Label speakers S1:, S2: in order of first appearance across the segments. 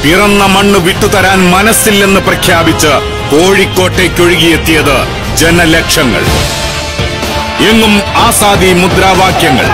S1: പിറന്ന മണ്ണ് വിട്ടുതരാൻ മനസ്സില്ലെന്ന് പ്രഖ്യാപിച്ച് കോഴിക്കോട്ടേക്കൊഴുകിയെത്തിയത് ജനലക്ഷങ്ങൾ എങ്ങും ആസാദി മുദ്രാവാക്യങ്ങൾ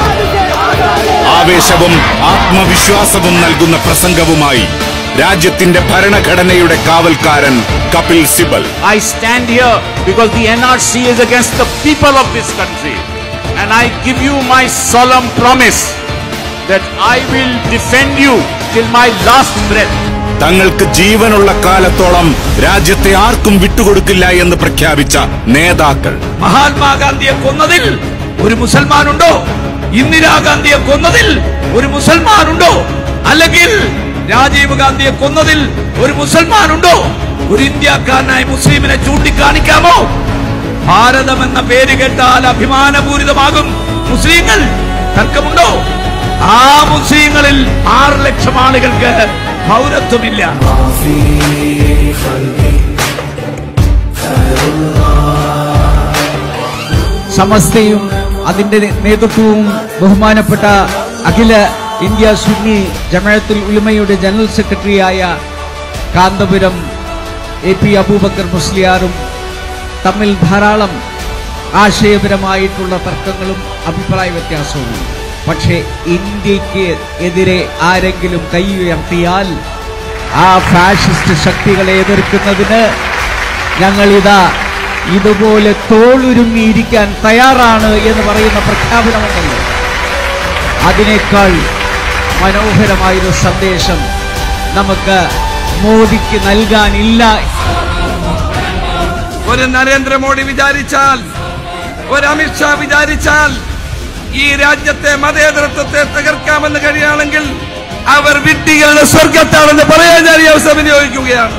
S1: ആവേശവും ആത്മവിശ്വാസവും നൽകുന്ന പ്രസംഗവുമായി രാജ്യത്തിന്റെ ഭരണഘടനയുടെ കാവൽക്കാരൻ Kapil Sibal
S2: I stand here because the NRC is against the people of this country. And I give you my solemn promise that I will defend you till my last breath.
S1: തങ്ങൾക്ക് ജീവനുള്ള കാലത്തോളം രാജ്യത്തെ ആർക്കും വിട്ടുകൊടുക്കില്ല എന്ന് പ്രഖ്യാപിച്ച നേതാക്കൾ
S3: മഹാത്മാഗാന്ധിയെ കൊന്നതിൽ ഒരു മുസൽമാനുണ്ടോ ഇന്ദിരാഗാന്ധിയെ കൊന്നതിൽ ഒരു മുസൽമാനുണ്ടോ അല്ലെങ്കിൽ രാജീവ് ഗാന്ധിയെ കൊന്നതിൽ ഒരു മുസൽമാനുണ്ടോ ഒരു ഇന്ത്യക്കാരനായ മുസ്ലിമിനെ ചൂണ്ടിക്കാണിക്കാമോ ഭാരതം എന്ന പേര് കേട്ടാൽ അഭിമാനപൂരിതമാകും മുസ്ലിങ്ങൾ തർക്കമുണ്ടോ ആ മുസ്ലിങ്ങളിൽ ആറ് ലക്ഷം ആളുകൾക്ക് പൗരത്വമില്ല
S4: സമസ്തയും അതിന്റെ നേതൃത്വവും ബഹുമാനപ്പെട്ട അഖില ഇന്ത്യ സുന്നി ജമാഅത്തുൽ ഉലമയുടെ ജനറൽ സെക്രട്ടറിയായ കാന്തപുരം എ പി അബൂബക്കർ മുസ്ലിയാറും തമ്മിൽ ധാരാളം ആശയപരമായിട്ടുള്ള തർക്കങ്ങളും അഭിപ്രായ വ്യത്യാസവും പക്ഷേ ഇന്ത്യക്ക് എതിരെ ആരെങ്കിലും കൈ ഉയർത്തിയാൽ ആ ഫാഷിസ്റ്റ് ശക്തികളെ എതിർക്കുന്നതിന് ഞങ്ങളിതാ ഇതുപോലെ തോളുരുങ്ങിയിരിക്കാൻ തയ്യാറാണ് എന്ന് പറയുന്ന പ്രഖ്യാപനമുണ്ടല്ലോ അതിനേക്കാൾ മനോഹരമായൊരു സന്ദേശം നമുക്ക് മോദിക്ക് നൽകാനില്ല
S3: ഒരു നരേന്ദ്രമോദി വിചാരിച്ചാൽ ഒരു അമിത്ഷാ വിചാരിച്ചാൽ ഈ രാജ്യത്തെ മതേതരത്വത്തെ തകർക്കാമെന്ന് കഴിയുകയാണെങ്കിൽ അവർ വിഡ്ഢികളുടെ സ്വർഗത്താണെന്ന് പറയാൻ ഞാൻ ഈ അവസരം വിനിയോഗിക്കുകയാണ്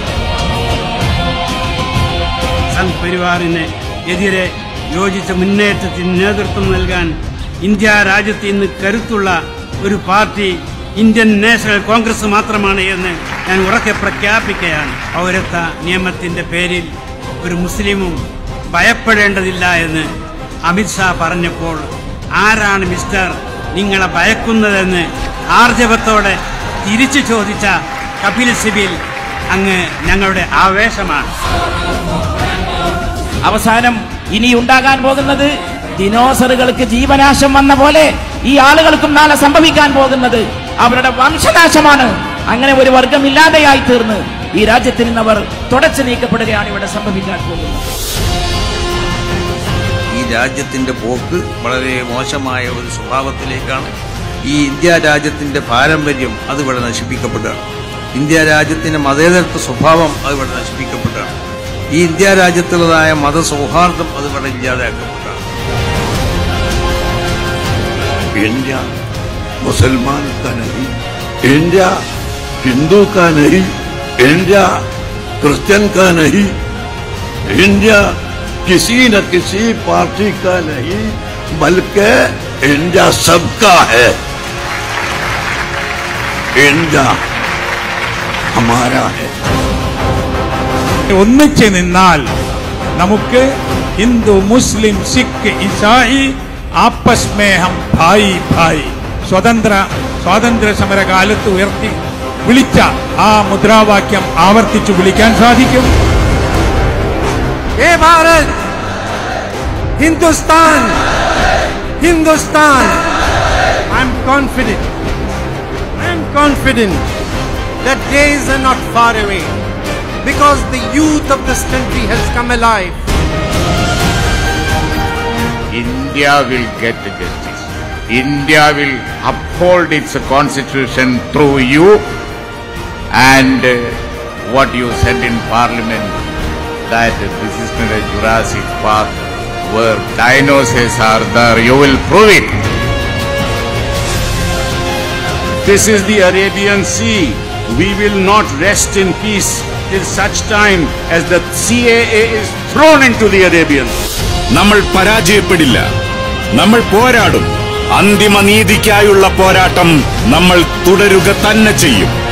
S5: സംഘ് പരിവാറിന് എതിരെ യോജിച്ച മുന്നേറ്റത്തിന് നേതൃത്വം നൽകാൻ ഇന്ത്യ രാജ്യത്ത് ഇന്ന് കരുത്തുള്ള ഒരു പാർട്ടി ഇന്ത്യൻ നാഷണൽ കോൺഗ്രസ് മാത്രമാണ് എന്ന് ഞാൻ ഉറക്കെ പ്രഖ്യാപിക്കുകയാണ് പൗരത്വ നിയമത്തിന്റെ പേരിൽ ഒരു മുസ്ലിമും ഭയപ്പെടേണ്ടതില്ല എന്ന് അമിത്ഷാ പറഞ്ഞപ്പോൾ ആരാണ് മിസ്റ്റർ നിങ്ങളെ ഭയക്കുന്നതെന്ന് ആർജവത്തോടെ തിരിച്ചു ചോദിച്ച കപിൽ സിബിൽ അങ്ങ് ഞങ്ങളുടെ ആവേശമാണ്
S6: അവസാനം ഇനി ഉണ്ടാകാൻ പോകുന്നത് ദിനോസറുകൾക്ക് ജീവനാശം വന്ന പോലെ ഈ ആളുകൾക്കും നാളെ സംഭവിക്കാൻ പോകുന്നത് അവരുടെ വംശനാശമാണ് അങ്ങനെ ഒരു വർഗം ഇല്ലാതെയായി തീർന്ന് ഈ രാജ്യത്തിൽ നിന്ന് അവർ തുടച്ചു നീക്കപ്പെടുകയാണ് ഇവിടെ സംഭവിക്കാൻ പോകുന്നത്
S7: ഈ രാജ്യത്തിന്റെ പോക്ക് വളരെ മോശമായ ഒരു സ്വഭാവത്തിലേക്കാണ് ഈ ഇന്ത്യ രാജ്യത്തിന്റെ പാരമ്പര്യം അത് ഇവിടെ നശിപ്പിക്കപ്പെടുകയാണ് ഇന്ത്യ രാജ്യത്തിന്റെ മതേതരത്വ സ്വഭാവം അത് ഇവിടെ നശിപ്പിക്കപ്പെടുകയാണ് ഈ ഇന്ത്യ രാജ്യത്തുള്ളതായ മതസൗഹാർദ്ദം അത് ഇവിടെ ഇല്ലാതാക്കപ്പെടുകയാണ്
S8: इंडिया मुसलमान का नहीं इंडिया हिंदू का नहीं इंडिया क्रिश्चियन का नहीं इंडिया किसी न किसी पार्टी का नहीं बल्कि इंडिया सबका है इंडिया हमारा है
S9: ഒന്നിച്ച് നിന്നാൽ നമുക്ക് ഹിന്ദു മുസ്ലിം സിഖ് ഇസായി ആപ്പസ് മേഹം ഭായി ഭായി സ്വതന്ത്ര സ്വാതന്ത്ര്യ സമര കാലത്ത് ഉയർത്തി വിളിച്ച ആ മുദ്രാവാക്യം ആവർത്തിച്ചു വിളിക്കാൻ സാധിക്കും
S10: हे Bharat Hindustan Hindustan I am confident I am confident that days are not far away because the youth of this country has come alive
S2: India will get justice. India will uphold its constitution through you and uh, what you said in parliament that this is not a Jurassic Park where dinosaurs are there. You will prove it.
S11: This is the Arabian Sea. We will not rest in peace till such time as the CAA is thrown into the Arabian Sea.
S1: നമ്മൾ പരാജയപ്പെടില്ല നമ്മൾ പോരാടും അന്തിമ നീതിക്കായുള്ള പോരാട്ടം നമ്മൾ തുടരുക തന്നെ ചെയ്യും